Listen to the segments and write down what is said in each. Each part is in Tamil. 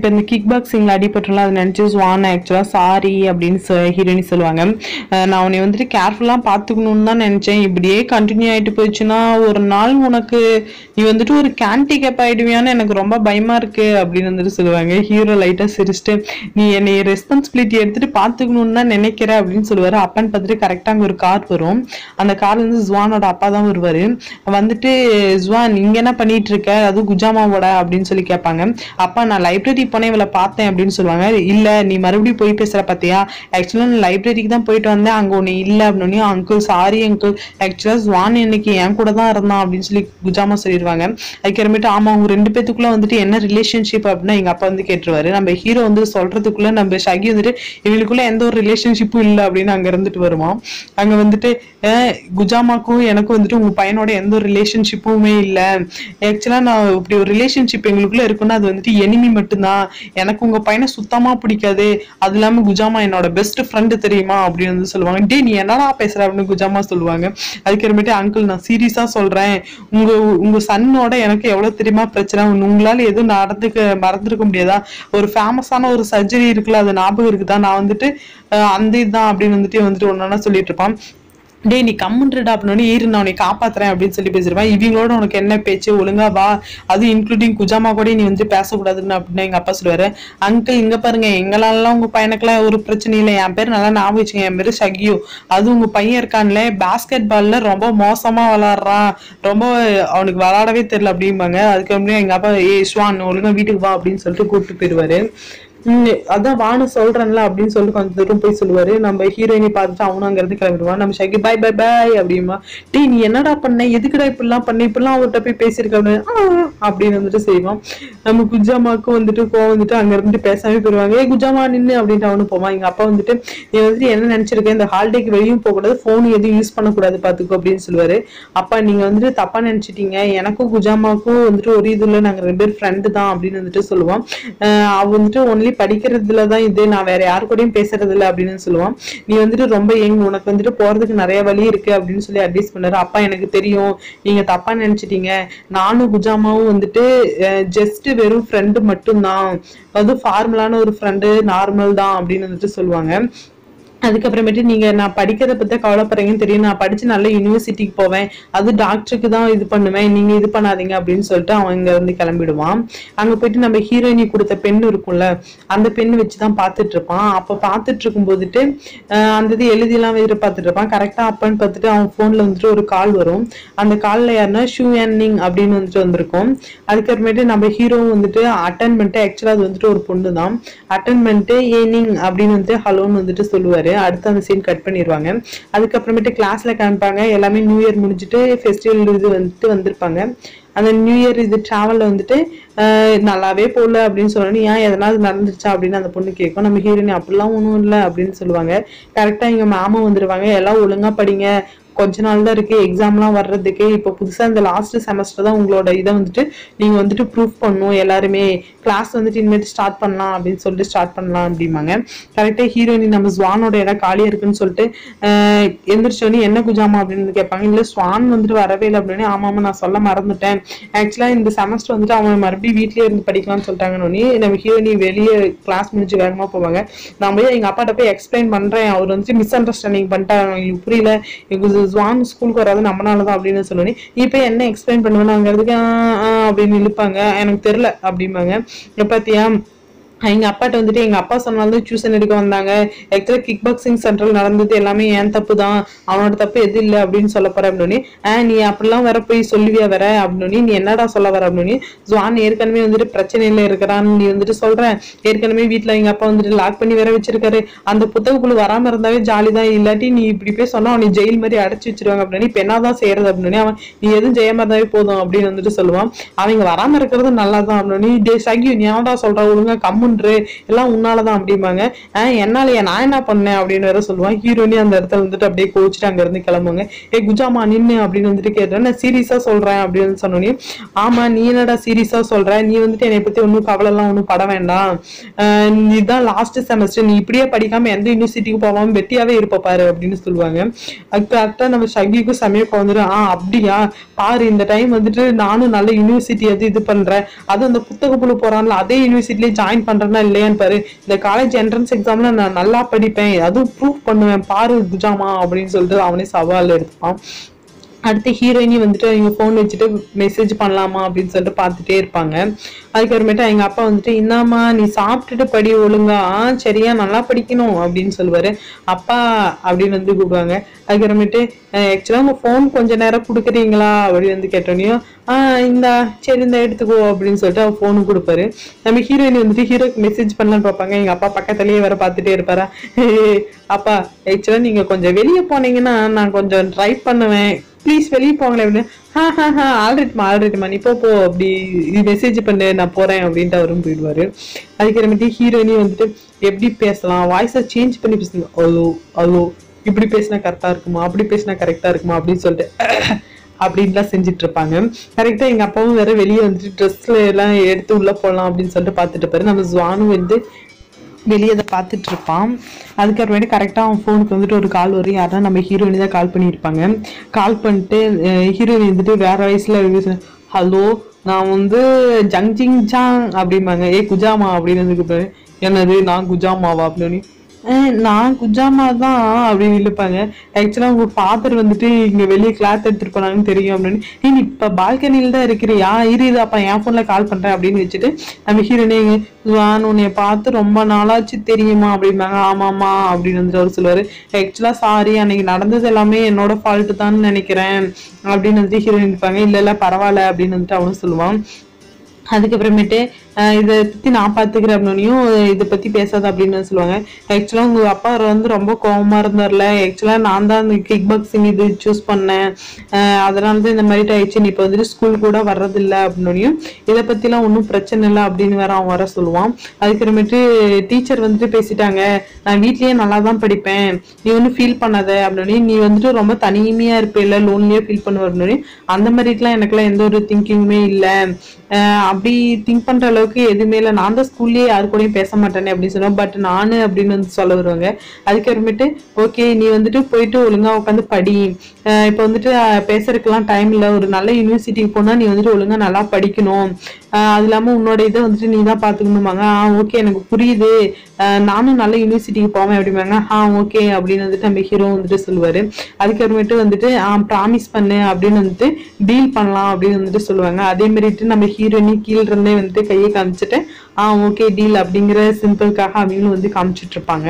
இப்போ இந்த கிக் பாக்ஸிங்கில் அடிபட்டுலாம் அதை நினச்சி ஸ்வான் ஆக்சுவலாக சாரி அப்படின்னு ஹீரோயினி சொல்லுவாங்க அஹ் நான் உன்னை வந்துட்டு கேர்ஃபுல்லாக பார்த்துக்கணும்னு தான் நினச்சேன் இப்படியே கண்டினியூ ஆகிட்டு போயிடுச்சுன்னா ஒரு நாள் உனக்கு நீ வந்துட்டு ஒரு கேண்டிகேப் ஆயிடுவியான்னு எனக்கு ரொம்ப பயமா இருக்கு அப்படின்னு வந்துட்டு சொல்லுவாங்க ஹீரோ லைட்டா சிரிச்சுட்டு நீ என்னை ரெஸ்பான்சிபிலிட்டி எடுத்துட்டு பாத்துக்கணும்னு தான் நினைக்கிற அப்படின்னு சொல்லுவாரு அப்பன்னு பார்த்துட்டு கரெக்டா அங்க ஒரு கார் வரும் அந்த கார்ல இருந்து ஜுவானோட அப்பா தான் வருவாரு வந்துட்டு ஜுவான் இங்க என்ன பண்ணிட்டு இருக்க அது குஜாமாவோட அப்படின்னு சொல்லி கேட்பாங்க அப்பா நான் லைப்ரரி போனேன் இவளை பார்த்தேன் அப்படின்னு சொல்லுவாங்க இல்ல நீ மறுபடியும் போய் பேசுற பாத்தியா ஆக்சுவலா நான் லைப்ரரிக்கு தான் போயிட்டு வந்தேன் அங்க ஒண்ணு இல்ல அப்படின்னு அங்கிள் சாரி அங்கிள் ஆக்சுவலா ஜுவான் இன்னைக்கு என் கூட தான் இருந்தான் அப்படின்னு சொல்லி குஜாமா சொல்லிடுவாங்க அதுக்கப்புறமேட்டு ஆமா அவங்க ரெண்டு பேத்துக்குள்ள வந்துட்டு என்ன ரிலேஷன்ஷிப் அப்படின்னா எங்க அப்பா வந்து கேட்டுருவாரு நம்ம ஹீரோ வந்து சொல்றதுக்குள்ள நம்ம ஷகி வந்துட்டு இவங்களுக்குள்ள எந்த ஒரு ரிலேஷன்ஷிப்பும் இல்லை அப்படின்னு அங்க இருந்துட்டு வருவான் அங்க வந்துட்டு அஹ், குஜாமாக்கும் எனக்கும் வந்துட்டு உங்க பையனோட எந்த ஒரு ரிலேஷன்ஷிப்புமே இல்லை ஆக்சுவலா நான் இப்படி ஒரு ரிலேஷன்ஷிப் எங்களுக்குள்ள இருக்குன்னா அது வந்துட்டு எனிமி மட்டும்தான் எனக்கு உங்க பையனை சுத்தமா பிடிக்காது அது இல்லாம குஜாமா என்னோட பெஸ்ட் ஃப்ரெண்டு தெரியுமா அப்படின்னு வந்து சொல்லுவாங்க டே நீ என்னடா பேசுற அப்படின்னு குஜாமா சொல்லுவாங்க அதுக்கப்புறமேட்டு அங்கிள் நான் சீரியஸா சொல்றேன் உங்க உங்க சன்னோட எனக்கு எவ்வளவு தெரியுமா பிரச்சனை உங்களால எதுவும் நடந்துக்க மறந்துருக்க முடியாதா ஒரு ஃபேமஸான ஒரு சர்ஜரி இருக்குல்ல அது ஞாபகம் இருக்குதா நான் வந்துட்டு அஹ், அந்த இதுதான் அப்படின்னு வந்துட்டு வந்துட்டு ஒன்னா சொல்லிட்டு இருப்பான் டேய் நீ கம்முன்றடா அப்படின்னு ஏறு நான் உன்னை காப்பாத்துறேன் அப்படின்னு சொல்லி பேசிருப்பேன் இவங்களோட உனக்கு என்ன பேச்சு ஒழுங்கா வா அது இன்க்ளூடிங் குஜாமா கூட நீ வந்து பேசக்கூடாதுன்னு அப்படின்னு எங்க அப்பா சொல்லுவாரு அங்கிள் இங்க பாருங்க எங்களாலாம் உங்க பையனுக்குலாம் ஒரு பிரச்சனை இல்லை என் பேர் நல்லா ஞாபகம் வச்சுங்க என் பேரு ஷகியு அது உங்க பையன் இருக்கான்ல பாஸ்கெட் பால்ல ரொம்ப மோசமா விளாடுறான் ரொம்ப அவனுக்கு விளாடவே தெரியல அப்படிம்பாங்க அதுக்கப்புறம் எங்க அப்பா ஏ ஸ்வான் ஒழுங்கா வீட்டுக்கு வா அப்படின்னு சொல்லிட்டு கூப்பிட்டு போயிடுவாரு உம் அதான் வானு சொல்றேன்ல அப்படின்னு சொல்லிட்டு கொஞ்சம் தூரம் போய் சொல்லுவாரு நம்ம ஹீரோயினி பார்த்துட்டு அவனும் அங்க இருந்து கிளம்பிடுவான் நம்ம ஷகி பை பை பாய் அப்படிமா டேய் நீ என்னடா பண்ண எதுக்குடா இப்படிலாம் பண்ண இப்படிலாம் அவர்கிட்ட போய் பேசியிருக்க அப்படின்னு "ஆ" அப்படின்னு வந்துட்டு செய்வான் நம்ம குஜாமாக்கும் வந்துட்டு கோவம் வந்துட்டு அங்க இருந்துட்டு பேசாம போயிருவாங்க ஏ குஜாமா நின்னு அப்படின்ட்டு அவனு போவான் எங்க அப்பா வந்துட்டு நீ வந்துட்டு என்ன நினைச்சிருக்க இந்த ஹாலிடேக்கு வெளியும் போகக்கூடாது ஃபோன் எதுவும் யூஸ் பண்ணக்கூடாது பாத்துக்கோ அப்படின்னு சொல்லுவாரு அப்பா நீங்க வந்துட்டு தப்பா நினைச்சிட்டீங்க எனக்கும் குஜாமாக்கும் வந்துட்டு ஒரு இதுல நாங்க ரெண்டு பேர் ஃப்ரெண்டு தான் அப்படின்னு வந்துட்டு சொல்லுவான் ஆஹ் அவ வந்துட்டு ஒன்லி படிக்கிறதுல தான் இது நான் வேற யாரு கூடயும் பேசுறது இல்ல அப்படின்னு சொல்லுவான் நீ வந்துட்டு ரொம்ப யங் உனக்கு வந்துட்டு போறதுக்கு நிறைய வழி இருக்கு அப்படின்னு சொல்லி அட்வைஸ் பண்ணாரு அப்பா எனக்கு தெரியும் நீங்க தப்பா நினைச்சிட்டீங்க நானும் குஜாமாவும் வந்துட்டு ஜஸ்ட் வெறும் ஃப்ரெண்டு மட்டும்தான் அது ஃபார்மலான ஒரு ஃப்ரெண்டு நார்மல் தான் அப்படின்னு வந்துட்டு சொல்லுவாங்க அதுக்கப்புறமேட்டு நீங்க நான் படிக்கிறத பத்தி கவலைப்படுறீங்கன்னு தெரியும் நான் படிச்சு நல்ல யூனிவர்சிட்டிக்கு போவேன் அது டாக்டருக்கு தான் இது பண்ணுவேன் நீங்க இது பண்ணாதீங்க அப்படின்னு சொல்லிட்டு அவன் இங்க வந்து கிளம்பிடுவான் அங்க போயிட்டு நம்ம ஹீரோயினி கொடுத்த பெண் இருக்கும்ல அந்த பெண் வச்சுதான் பார்த்துட்டு இருப்பான் அப்ப பார்த்துட்டு இருக்கும் போதுட்டு ஆஹ் அந்த இது எழுதியெல்லாம் வேறு பார்த்துட்டு இருப்பான் கரெக்டா அப்பன்னு பார்த்துட்டு அவன் போன்ல வந்துட்டு ஒரு கால் வரும் அந்த கால்ல யாருன்னா ஷூ என்னிங் அப்படின்னு வந்துட்டு வந்திருக்கும் அதுக்கப்புறமேட்டு நம்ம ஹீரோவும் வந்துட்டு அட்டன் பண்ணிட்டு ஆக்சுவலா அது வந்துட்டு ஒரு பொண்ணு தான் அட்டன் பண்ணிட்டு ஏனிங் அப்படின்னு வந்துட்டு ஹலோன்னு வந்துட்டு சொல்லுவாரு அடுத்து அந்த சீன் கட் பண்ணிடுவாங்க அதுக்கப்புறமேட்டு கிளாஸ்ல காமிப்பாங்க எல்லாமே நியூ இயர் முடிஞ்சுட்டு ஃபெஸ்டிவல் இது வந்துட்டு வந்திருப்பாங்க அந்த நியூ இயர் இது டிராவல்ல வந்துட்டு ஆஹ் நல்லாவே போகல அப்படின்னு சொன்னோன்னே ஏன் எதனாவது நடந்துருச்சா அப்படின்னு அந்த பொண்ணு கேட்கும் நம்ம ஹீரோயின் அப்படிலாம் ஒன்றும் இல்லை அப்படின்னு சொல்லுவாங்க கரெக்டா எங்க மாமா வந்துருவாங்க எல்லாம் ஒழுங்கா படிங்க கொஞ்ச நாள் தான் இருக்கு எக்ஸாம்லாம் வர்றதுக்கு இப்போ புதுசா இந்த லாஸ்ட் செமஸ்டர் தான் உங்களோட இதை வந்துட்டு நீங்க வந்துட்டு ப்ரூஃப் பண்ணணும் எல்லாருமே கிளாஸ் வந்துட்டு இனிமேட்டு ஸ்டார்ட் பண்ணலாம் அப்படின்னு சொல்லிட்டு ஸ்டார்ட் பண்ணலாம் அப்படிம்பாங்க கரெக்டா ஹீரோயினி நம்ம ஸ்வானோட இடம் காலியா இருக்குன்னு சொல்லிட்டு ஆஹ் எந்திரிச்சோடனே என்ன குஜாமா அப்படின்னு கேட்பாங்க இல்ல ஸ்வான் வந்துட்டு வரவே இல்லை அப்படின்னு ஆமாமா நான் சொல்ல மறந்துட்டேன் ஆக்சுவலா இந்த செமஸ்டர் வந்துட்டு அவன் மறுபடியும் வீட்லயே இருந்து படிக்கலாம்னு சொல்லிட்டாங்கன்னு நம்ம ஹீரோயினி வெளியே கிளாஸ் முடிஞ்சு வேகமா போவாங்க நான் போய் எங்க அப்பாட்ட போய் எக்ஸ்பிளைன் பண்றேன் அவர் வந்துட்டு மிஸ் அண்டர்ஸ்டாண்டிங் பண்ணிட்டாங்க எனக்கு புரியல எங்களுக்கு ஜுவான் ஸ்கூலுக்கு வராது நம்மனால தான் அப்படின்னு சொன்னோன்னே இப்போ என்ன எக்ஸ்பிளைன் பண்ணுவேன் அங்கிறதுக்கு அப்படின்னு இழுப்பாங்க எனக்கு தெரியல அப்படிம்பாங்க இப்ப பாத்தியா எங்க அப்பாட்ட வந்துட்டு எங்க அப்பா சொன்னாலும் டியூஷன் எடுக்க வந்தாங்க ஆக்சுவலா கிக் பாக்ஸிங் சென்டர் நடந்தது எல்லாமே என் தப்பு தான் அவனோட தப்பு எது இல்லை அப்படின்னு சொல்ல போற அப்படின்னு ஆஹ் நீ அப்படிலாம் வேற போய் சொல்லுவியா வேற அப்படின்னு நீ என்னடா சொல்ல வர அப்படின்னு ஜுவான் ஏற்கனவே வந்துட்டு பிரச்சனையில இருக்கிறான்னு நீ வந்துட்டு சொல்ற ஏற்கனவே வீட்ல எங்க அப்பா வந்துட்டு லாக் பண்ணி வேற வச்சிருக்காரு அந்த புத்தகக்குழு வராம இருந்தாவே ஜாலி தான் இல்லாட்டி நீ இப்படி போய் சொன்னா அவனை ஜெயில் மாதிரி அடைச்சு வச்சிருவாங்க அப்படின்னு இப்ப என்னதான் செய்யறது அப்படின்னு அவன் நீ எதுவும் ஜெயமா இருந்தாவே போதும் அப்படின்னு வந்துட்டு சொல்லுவான் அவங்க வராம இருக்கிறது நல்லா தான் அப்படின்னு டே சகியும் நீ ஏன்டா சொல்ற ஒழுங்கா கம்முன்னு பண்ற எல்லாம் உன்னாலதான் அப்படிம்பாங்க ஆஹ் என்னாலயா நான் என்ன பண்ணேன் அப்படின்னு வேற சொல்லுவான் ஹீரோனி அந்த இடத்துல வந்துட்டு அப்படியே கோச்சிட்டு அங்க இருந்து கிளம்புங்க ஏ குஜாமா நின்னு அப்படின்னு வந்துட்டு கேட்டேன் நான் சீரியஸா சொல்றேன் அப்படின்னு சொன்னோன்னே ஆமா நீ என்னடா சீரியஸா சொல்ற நீ வந்துட்டு என்னை பத்தி ஒன்றும் கவலை எல்லாம் ஒன்றும் பட வேண்டாம் ஆஹ் இதுதான் லாஸ்ட் செமஸ்டர் நீ இப்படியே படிக்காம எந்த யூனிவர்சிட்டிக்கு போகாம வெட்டியாவே இருப்ப பாரு அப்படின்னு சொல்லுவாங்க அது கரெக்டா நம்ம ஷகிக்கும் சமயம் வந்துடும் ஆ அப்படியா பாரு இந்த டைம் வந்துட்டு நானும் நல்ல யூனிவர்சிட்டி அது இது பண்றேன் அது அந்த புத்தக புழு போறான்ல அதே யூனிவர்சிட்டிலே ஜாயின் பண்றேன்னா இல்லையான்னு பாரு இந்த காலேஜ் என்ட்ரன்ஸ் எக்ஸாம்ல நான் நல்லா படிப்பேன் அதுவும் ப்ரூவ் பண்ணுவேன் பாரு குஜாமா அப்படின்னு சொல்லிட்டு அவனே சவால் எடுப்பான் அடுத்து ஹீரோயினி வந்துட்டு அவங்க ஃபோன் வச்சுட்டு மெசேஜ் பண்ணலாமா அப்படின்னு சொல்லிட்டு பார்த்துட்டே இருப்பாங்க அதுக்கப்புறமேட்டு எங்க அப்பா வந்துட்டு இன்னாமா நீ சாப்பிட்டுட்டு படி ஒழுங்கா "ஆ, சரியா நல்லா படிக்கணும் அப்படின்னு சொல்லுவாரு அப்பா அப்படின்னு வந்து கூப்பிடுவாங்க அதுக்கப்புறமேட்டு ஆக்சுவலா உங்க ஃபோன் கொஞ்ச நேரம் கொடுக்குறீங்களா அப்படின்னு வந்து கேட்டோனையும் ஆஹ் இந்த சரி இந்த எடுத்துக்கோ அப்படின்னு சொல்லிட்டு அவர் ஃபோனு கொடுப்பாரு நம்ம ஹீரோயின் வந்துட்டு ஹீரோக்கு மெசேஜ் பண்ணலான்னு பார்ப்பாங்க எங்க அப்பா பக்கத்துலயே வேற பார்த்துட்டே இருப்பாரா "ஏய், அப்பா ஆக்சுவலா நீங்க கொஞ்சம் வெளியே போனீங்கன்னா நான் கொஞ்சம் ட்ரை பண்ணுவேன் ப்ளீஸ் வெளியே போங்களேன் அப்படின்னு ஹா ஹா ஹா ஆல்ரெடிமா ஆல்ரெடிமா நீ போ போ அப்படி மெசேஜ் பண்ணு நான் போறேன் அப்படின்ட்டு அவரும் போயிடுவாரு அதுக்கப்புறமேட்டு ஹீரோயினி வந்துட்டு எப்படி பேசலாம் வாய்ஸை சேஞ்ச் பண்ணி பேசுங்க அலோ அலோ இப்படி பேசினா கரெக்டா இருக்குமா அப்படி பேசினா கரெக்டா இருக்குமா அப்படின்னு சொல்லிட்டு அப்படின்லாம் செஞ்சுட்டு இருப்பாங்க கரெக்டா எங்க அப்பாவும் வேற வெளியே வந்துட்டு ட்ரெஸ்ல எல்லாம் எடுத்து உள்ள போடலாம் அப்படின்னு சொல்லிட்டு பார்த்துட்டு பாரு நம்ம ஜுவானும் வந்து வெளியே அதை பார்த்துட்டு இருப்பான் அதுக்கப்புறமேட்டு கரெக்டாக அவன் ஃபோனுக்கு வந்துட்டு ஒரு கால் வரும் யாருன்னா நம்ம ஹீரோயினி தான் கால் பண்ணியிருப்பாங்க கால் பண்ணிட்டு ஹீரோயின் வந்துட்டு வேற வயசுல ஹலோ நான் வந்து ஜங் ஜிங் ஜாங் அப்படிம்பாங்க ஏ குஜாமா அப்படின்னு வந்து கூப்பிடுவேன் என்னது நான் குஜாமாவா அப்படின்னு "அஹ், நான் குஜாமா தான் அப்படின்னு இழுப்பாங்க ஆக்சுவலாக உங்க ஃபாதர் வந்துட்டு இங்க வெளியே கிளாத் எடுத்துட்டு போனாங்கன்னு தெரியும் அப்படின்னு "ஏய், நீ இப்ப பால்கனியில் தான் இருக்கிறியா இரு இது அப்ப என் ஃபோன்ல கால் பண்றேன் அப்படின்னு வச்சுட்டு நம்ம ஹீரோனே நான் உன்னைய பார்த்து ரொம்ப நாளாச்சு தெரியுமா அப்படிம்பாங்க ஆமாமா அப்படின்னு வந்துட்டு அவர் சொல்லுவாரு ஆக்சுவலா சாரி அன்னைக்கு நடந்தது எல்லாமே என்னோட ஃபால்ட்டு தான் நினைக்கிறேன் அப்படின்னு வந்துட்டு ஹீரோயின் இருப்பாங்க இல்ல இல்ல பரவாயில்ல அப்படின்னு வந்துட்டு அவனும் சொல்லுவான் அதுக்கப்புறமேட்டு அஹ் இதை பத்தி நான் பாத்துக்கிறேன் அப்படின்னும் இதை பத்தி பேசாத அப்படின்னு சொல்லுவாங்க ஆக்சுவலா உங்க அப்பா வந்து ரொம்ப கோவமா இருந்தார்ல ஆக்சுவலா நான் தான் இந்த கிக் பாக்ஸிங் இது சூஸ் பண்ணேன் அஹ் அதனால தான் இந்த மாதிரி ஆயிடுச்சு நீ இப்போ வந்துட்டு ஸ்கூல் கூட வர்றதில்ல அப்படின்னும் இதை பத்திலாம் ஒன்றும் பிரச்சனை இல்லை அப்படின்னு வேற அவன் வர சொல்லுவான் அதுக்கப்புறமேட்டு டீச்சர் வந்துட்டு பேசிட்டாங்க நான் வீட்லயே நல்லா தான் படிப்பேன் நீ ஒன்றும் ஃபீல் பண்ணாத அப்படின்னு நீ வந்துட்டு ரொம்ப தனிமையா இருப்பேல லோன்லியா ஃபீல் பண்ணுவ அப்படின்னு அந்த மாதிரிலாம் எனக்குலாம் எந்த ஒரு திங்கிங்குமே இல்லை அப்படி திங்க் பண்ற அளவுக்கு எதுவுமே இல்லை நான் தான் ஸ்கூல்லயே யாரு கூடயும் பேச மாட்டேனே அப்படின்னு சொன்னோம் பட் நானு அப்படின்னு வந்து சொல்ல வருவாங்க அதுக்கப்புறமேட்டு ஓகே நீ வந்துட்டு போயிட்டு ஒழுங்கா உட்காந்து படி அஹ் இப்போ வந்துட்டு அஹ், பேசுறதுக்கெல்லாம் டைம் இல்லை ஒரு நல்ல யூனிவர்சிட்டிக்கு போனா நீ வந்துட்டு ஒழுங்கா நல்லா படிக்கணும் அஹ் அது இல்லாம உன்னோட இதை வந்துட்டு நீ தான் பாத்துக்கணுமாங்க ஆ ஓகே எனக்கு புரியுது அஹ் நானும் நல்ல யூனிவர்சிட்டிக்கு போவேன் அப்படிம்பாங்க ஆ ஓகே அப்படின்னு வந்துட்டு நம்ம ஹீரோ வந்துட்டு சொல்லுவாரு அதுக்கப்புறமேட்டு வந்துட்டு ஆ ப்ராமிஸ் பண்ணு அப்படின்னு வந்துட்டு டீல் பண்ணலாம் அப்படின்னு வந்துட்டு சொல்லுவாங்க அதே மாதிரிட்டு நம்ம ஹீரோயினி கீழ இருந்தே வந்துட்டு கையை காமிச்சிட்டு ஆ ஓகே டீல் அப்படிங்கிற சிம்பிளுக்காக அவங்களும் வந்து காமிச்சிட்டு இருப்பாங்க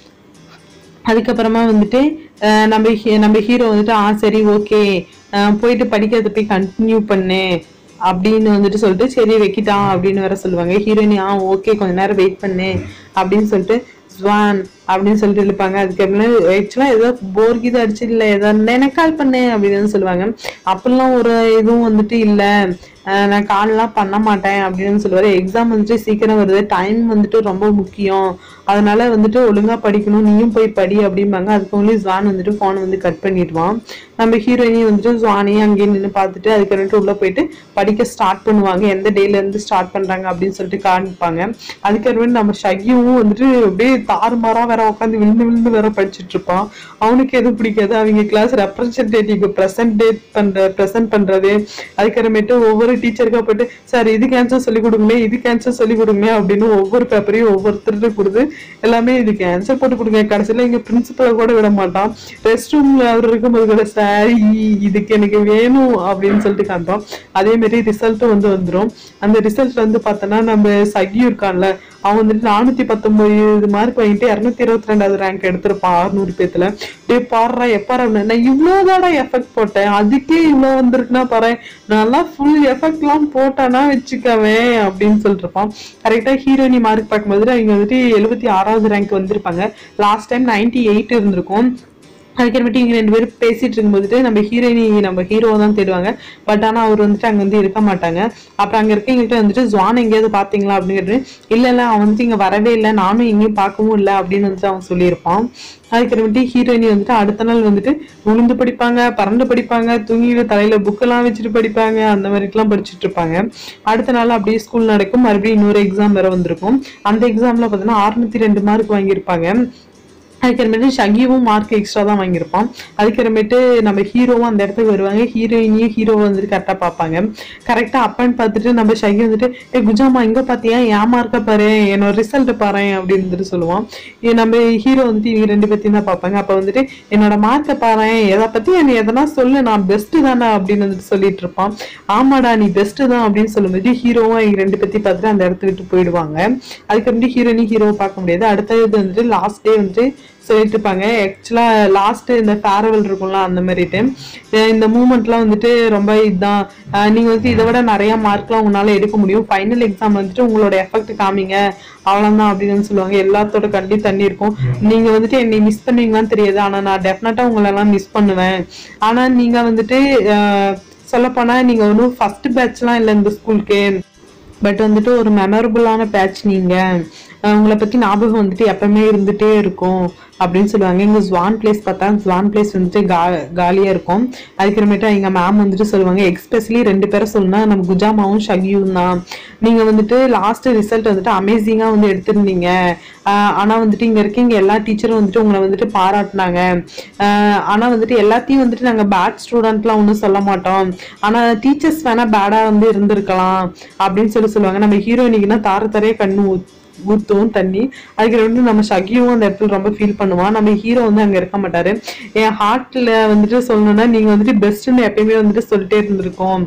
அதுக்கப்புறமா வந்துட்டு அஹ் நம்ம ஹீ- நம்ம ஹீரோ வந்துட்டு ஆ சரி ஓகே போயிட்டு படிக்கிறத போய் கண்டினியூ பண்ணு அப்படின்னு வந்துட்டு சொல்லிட்டு சரி வைக்கிட்டான் அப்படின்னு வேற சொல்லுவாங்க ஹீரோயினி ஆ ஓகே கொஞ்ச நேரம் வெயிட் பண்ணு அப்படின்னு சொல்லிட்டு ஸ்வான் அப்படின்னு சொல்லிட்டு இருப்பாங்க அதுக்கப்புறம் ஆக்சுவலா ஏதோ போர் கீது அடிச்சு இல்ல ஏதோ எனக்கு கால் பண்ணு அப்படின்னு வந்து சொல்லுவாங்க அப்படிலாம் ஒரு இதுவும் வந்துட்டு இல்ல அஹ் நான் கால்லாம் பண்ண மாட்டேன் அப்படின்னு சொல்லுவாரு எக்ஸாம் வந்துட்டு சீக்கிரம் வருது டைம் வந்துட்டு ரொம்ப முக்கியம் அதனால வந்துட்டு ஒழுங்கா படிக்கணும் நீயும் போய் படி அப்படிம்பாங்க அதுக்கு only ஜான் வந்துட்டு ஃபோனை வந்து கட் பண்ணிடுவான் நம்ம ஹீரோயினி வந்துட்டு ஜானையும் அங்கேயே நின்று பார்த்துட்டு அதுக்கப்புறமேட்டு உள்ள போயிட்டு படிக்க ஸ்டார்ட் பண்ணுவாங்க எந்த டேல இருந்து ஸ்டார்ட் பண்றாங்க அப்படின்னு சொல்லிட்டு காமிப்பாங்க அதுக்கப்புறமேட்டு நம்ம ஷகியும் வந்துட்டு அப்படியே தாறுமாறா வேற உட்காந்து விழுந்து விழுந்து வேற படிச்சுட்டு இருப்பான் அவனுக்கு எதுவும் பிடிக்காது அவங்க கிளாஸ் ரெப்ரசன்டேட்டிவ் ப்ரெசன்டேட் பண்ற ப்ரெசென்ட் பண்றது அதுக்கப்புறமேட்டு ஒவ்வொரு டீச்சருக்கா போயிட்டு சார் இதுக்கு ஆன்சர் சொல்லி கொடுங்களேன் இதுக்கு ஆன்சர் சொல்லி கொடுங்க அப்படின்னு ஒவ்வொரு பேப்பரையும் ஒவ்வொருத்தர்கிட்ட கொடுத்து எல்லாமே இதுக்கு ஆன்சர் போட்டு கொடுங்க கடைசியில எங்க பிரின்சிபலை கூட விட மாட்டான் ரெஸ்ட் ரூம்ல அவர் இருக்கும்போது கூட சார் இதுக்கு எனக்கு வேணும் அப்படின்னு சொல்லிட்டு காமிப்பான் அதே மாதிரி ரிசல்ட்டும் வந்து வந்துரும் அந்த ரிசல்ட் வந்து பார்த்தோன்னா நம்ம சகி இருக்கான்ல அவன் வந்துட்டு நானூத்தி பத்தொன்பது மார்க் வாங்கிட்டு இரநூத்தி இருபத்தி ரெண்டாவது ரேங்க் எடுத்திருப்பான் அறுநூறு பேத்துல டே பாடுறா எப்பாரு அப்படின்னு நான் இவ்வளவுதாடா எஃபெக்ட் போட்டேன் அதுக்கே இவ்வளவு வந்திருக்குன்னா பாரு நல்லா ஃபுல் எஃபெக்ட் எல்லாம் போட்டானா வச்சுக்கவேன் அப்படின்னு சொல்லிட்டு இருப்பான் கரெக்டா ஹீரோயினி மார்க் பார்க்கும்போது அவங்க வந்துட்டு எழுபத்தி ஆறாவது ரேங்க் வந்திருப்பாங்க லாஸ்ட் டைம் நைன்டி எயிட் இருந்திருக்கும் அதுக்கப்புறமேட்டு இங்க ரெண்டு பேரும் பேசிட்டு இருக்கும்போது நம்ம ஹீரோயினி நம்ம ஹீரோ தான் தேடுவாங்க பட் ஆனா அவர் வந்துட்டு அங்க வந்து இருக்க மாட்டாங்க அப்புறம் அங்க இருக்கவங்ககிட்ட வந்துட்டு ஜுவான் எங்கேயாவது பாத்தீங்களா அப்படின்னு கேட்டு இல்ல இல்ல அவன் வந்துட்டு இங்க வரவே இல்லை நானும் எங்கேயும் பார்க்கவும் இல்லை அப்படின்னு வந்துட்டு அவன் சொல்லியிருப்பான் அதுக்கப்புறமேட்டு ஹீரோயினி வந்துட்டு அடுத்த நாள் வந்துட்டு உளுந்து படிப்பாங்க பறந்து படிப்பாங்க தூங்கி தலையில புக்கெல்லாம் வச்சுட்டு படிப்பாங்க அந்த மாதிரிலாம் படிச்சுட்டு இருப்பாங்க அடுத்த நாள் அப்படியே ஸ்கூல் நடக்கும் மறுபடியும் இன்னொரு எக்ஸாம் வேற வந்திருக்கும் அந்த எக்ஸாம்ல பார்த்தீங்கன்னா அறுநூத்தி ரெண்டு மார்க் வாங்கியிருப்பாங்க அதுக்கப்புறமேட்டு ஷகியும் மார்க் எக்ஸ்ட்ரா தான் வாங்கியிருப்பான் அதுக்கப்புறமேட்டு நம்ம ஹீரோவும் அந்த இடத்துக்கு வருவாங்க ஹீரோயினியும் ஹீரோவை வந்துட்டு கரெக்டாக பார்ப்பாங்க கரெக்டாக அப்பன்னு பார்த்துட்டு நம்ம ஷகி வந்துட்டு ஏ குஜாமா இங்கே பார்த்தியா என் மார்க்கை பாரு என்னோட ரிசல்ட் பாரு அப்படின்னு வந்துட்டு சொல்லுவான் ஏ, நம்ம ஹீரோ வந்துட்டு இவங்க ரெண்டு பேர்த்தையும் தான் பார்ப்பாங்க அப்போ வந்துட்டு என்னோட மார்க்கை பாரு எதை பற்றி நீ எதனா சொல்லு நான் பெஸ்ட்டு தானே அப்படின்னு வந்துட்டு சொல்லிட்டு இருப்பான் ஆமாடா நீ பெஸ்ட்டு தான் அப்படின்னு சொல்லும்போது ஹீரோவும் இவங்க ரெண்டு பேர்த்தையும் பார்த்துட்டு அந்த இடத்த விட்டு போயிடுவாங்க அதுக்கப்புறம் ஹீரோனி ஹீரோவை பார்க்க முடியாது அடுத்தது வந்துட்டு லாஸ்ட் டே வந்துட்டு சொல்லிட்டு இருப்பாங்க ஆக்சுவலாக லாஸ்ட் இந்த ஃபேர்வெல் இருக்கும்ல அந்த மாதிரி டைம் இந்த மூமெண்ட்லாம் வந்துட்டு ரொம்ப இதுதான் அஹ் நீங்க வந்துட்டு இதை விட நிறைய மார்க்லாம் உங்களால எடுக்க முடியும் ஃபைனல் எக்ஸாம் வந்துட்டு உங்களோட எஃபெக்ட் காமிங்க அவ்வளோதான் அப்படின்னு சொல்லுவாங்க எல்லாத்தோட கண்டி தண்ணி இருக்கும் நீங்க வந்துட்டு என்னை மிஸ் பண்ணுவீங்களான்னு தெரியாது ஆனா நான் டெஃபினட்டா உங்களெல்லாம் மிஸ் பண்ணுவேன் ஆனா நீங்க வந்துட்டு சொல்லப்போனா நீங்க ஒன்றும் ஃபர்ஸ்ட் பேட்ச்லாம் இல்லை இந்த ஸ்கூலுக்கு பட் வந்துட்டு ஒரு மெமரபுளான பேட்ச் நீங்க அஹ் உங்களை பத்தி ஞாபகம் வந்துட்டு எப்பவுமே இருந்துட்டே இருக்கும் அப்படின்னு சொல்லுவாங்க இங்க ஜுவான் பிளேஸ் பார்த்தா ஜுவான் பிளேஸ் வந்துட்டு கா காலியா இருக்கும் அதுக்கப்புறமேட்டு எங்க மேம் வந்துட்டு சொல்லுவாங்க எக்ஸ்பெஷலி ரெண்டு பேரை சொல்லணும்னா நம்ம குஜாமாவும் ஷகியும் தான் நீங்க வந்துட்டு லாஸ்ட் ரிசல்ட் வந்துட்டு அமேசிங்கா வந்து எடுத்திருந்தீங்க ஆஹ் ஆனா வந்துட்டு இங்க இருக்கீங்க எல்லா டீச்சரும் வந்துட்டு உங்களை வந்துட்டு பாராட்டினாங்க ஆஹ் ஆனா வந்துட்டு எல்லாத்தையும் வந்துட்டு நாங்க பேட் ஸ்டூடெண்ட்லாம் ஒன்றும் சொல்ல மாட்டோம் ஆனா டீச்சர்ஸ் வேணா பேடா வந்து இருந்திருக்கலாம் அப்படின்னு சொல்லி சொல்லுவாங்க நம்ம ஹீரோயினிக்குன்னா தார தரையே கண்ணு ஊத்- ஊத்தும் தண்ணி அதுக்கு வந்து நம்ம ஷகியும் அந்த இடத்துல ரொம்ப ஃபீல் பண்ணுவான் நம்ம ஹீரோ வந்து அங்க இருக்க மாட்டாரு என் ஹார்ட்ல வந்துட்டு சொல்லணும்னா நீங்க வந்துட்டு பெஸ்ட்னு எப்பயுமே வந்துட்டு சொல்லிட்டே இருந்திருக்கோம்